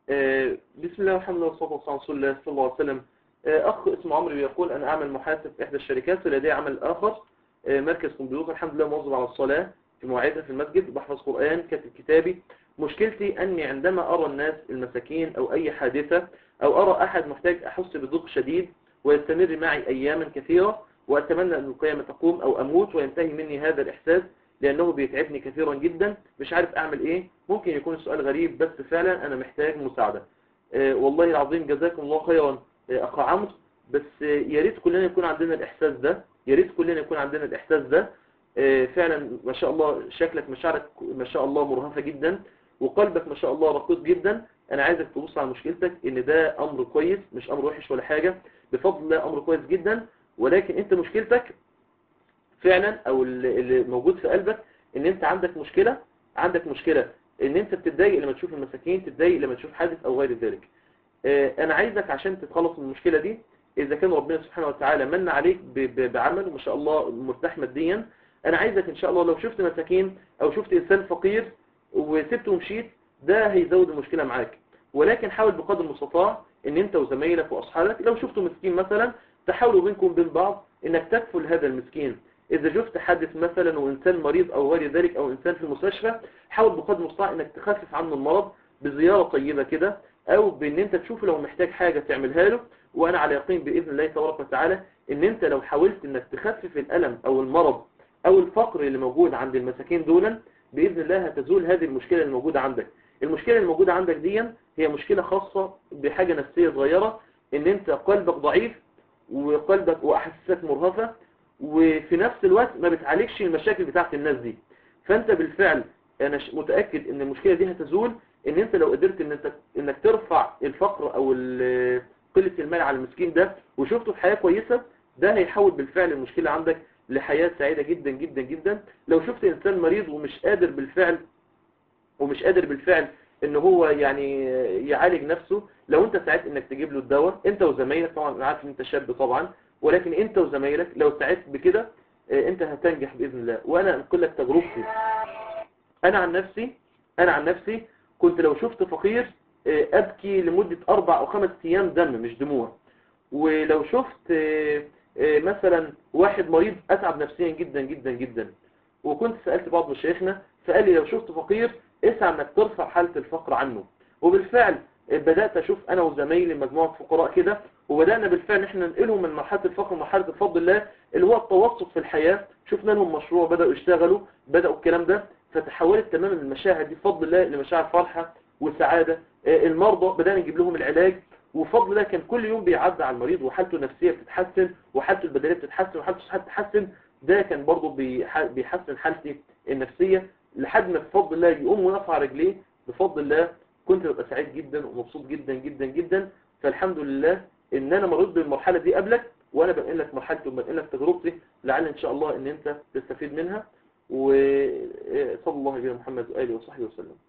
آه، بسم الله والحمد لله والصلاة والسلام على رسول الله صلى الله عليه وسلم آه، أخ اسمه عمرو بيقول أنا أعمل محاسب في إحدى الشركات ولدي عمل آخر آه، مركز كمبيوتر الحمد لله مواظب على الصلاة في مواعيدها في المسجد بحفظ قرآن كاتب كتابي مشكلتي أني عندما أرى الناس المساكين أو أي حادثة أو أرى أحد محتاج أحس بضيق شديد ويستمر معي أياما كثيرة وأتمنى أن القيامة تقوم أو أموت وينتهي مني هذا الإحساس لأنه بيتعبني كثيرا جدا مش عارف أعمل إيه ممكن يكون السؤال غريب بس فعلا أنا محتاج مساعدة آه، والله العظيم جزاكم الله خيرا آه، أخ عمرو بس آه، يا ريت كلنا يكون عندنا الإحساس ده يا ريت كلنا يكون عندنا الإحساس ده آه، فعلا ما شاء الله شكلك مشاعرك ما شاء الله مرهفة جدا وقلبك ما شاء الله رقيق جدا أنا عايزك تبص على مشكلتك إن ده أمر كويس مش أمر وحش ولا حاجة بفضل الله أمر كويس جدا ولكن أنت مشكلتك فعلا أو اللي اللي موجود في قلبك إن أنت عندك مشكلة عندك مشكلة ان انت بتتضايق لما تشوف المساكين تتضايق لما تشوف حادث او غير ذلك آه، انا عايزك عشان تتخلص من المشكلة دي اذا كان ربنا سبحانه وتعالى من عليك ب- ب- بعمل ما شاء الله مرتاح ماديا انا عايزك ان شاء الله لو شفت مساكين او شفت انسان فقير وسبته ومشيت ده هيزود المشكلة معاك ولكن حاول بقدر المستطاع ان انت وزمايلك واصحابك لو شفتوا مسكين مثلا تحاولوا بينكم وبين بعض انك تكفل هذا المسكين إذا شفت حادث مثلا وإنسان مريض أو غير ذلك أو إنسان في المستشفى حاول بقدر المستطاع إنك تخفف عنه المرض بزيارة طيبة كده أو بإن أنت تشوف لو محتاج حاجة تعملها له وأنا على يقين بإذن الله تبارك وتعالى إن أنت لو حاولت إنك تخفف الألم أو المرض أو الفقر اللي موجود عند المساكين دولا بإذن الله هتزول هذه المشكلة اللي موجودة عندك المشكلة اللي موجودة عندك دي هي مشكلة خاصة بحاجة نفسية صغيرة إن أنت قلبك ضعيف وقلبك وأحساسك مرهفة وفي نفس الوقت ما بتعالجش المشاكل بتاعت الناس دي فانت بالفعل انا ش- متأكد ان المشكلة دي هتزول ان انت لو قدرت ان انت انك ترفع الفقر او ال- قلة المال على المسكين ده وشفته في حياة كويسة ده هيحول بالفعل المشكلة عندك لحياة سعيدة جدا جدا جدا لو شفت انسان مريض ومش قادر بالفعل ومش قادر بالفعل ان هو يعني يعالج نفسه لو انت ساعدت انك تجيب له الدواء انت وزمايلك طبعا انا عارف ان انت شاب طبعا ولكن انت وزمايلك لو ساعدت بكده اه، انت هتنجح باذن الله وانا انقل لك تجربتي انا عن نفسي انا عن نفسي كنت لو شفت فقير اه، ابكي لمدة اربع او خمس ايام دم مش دموع ولو شفت اه، اه، مثلا واحد مريض اتعب نفسيا جدا جدا جدا وكنت سألت بعض مشايخنا فقال لي لو شفت فقير اسعى انك ترفع حالة الفقر عنه وبالفعل بدأت اشوف انا وزمايلي مجموعة فقراء كده وبدأنا بالفعل احنا ننقلهم من مرحلة الفقر لمرحلة بفضل الله اللي هو التوسط في الحياة شفنا لهم مشروع بدأوا يشتغلوا بدأوا الكلام ده فتحولت تماما المشاعر دي بفضل الله لمشاعر فرحة وسعادة آه، المرضى بدأنا نجيب لهم العلاج وفضل الله كان كل يوم بيعدي على المريض وحالته النفسية بتتحسن وحالته البدنية بتتحسن وحالته الصحية بتتحسن ده كان برضه بيح- بيحسن حالتي النفسية لحد ما بفضل الله يقوم ويقف على رجليه بفضل الله كنت ببقى سعيد جدا ومبسوط جدا جدا جدا فالحمد لله ان انا مريت بالمرحلة دي قبلك وانا بنقل لك مرحلتي وبنقل لك تجربتي لعل ان شاء الله ان انت تستفيد منها وصلى الله على محمد وآله وصحبه وسلم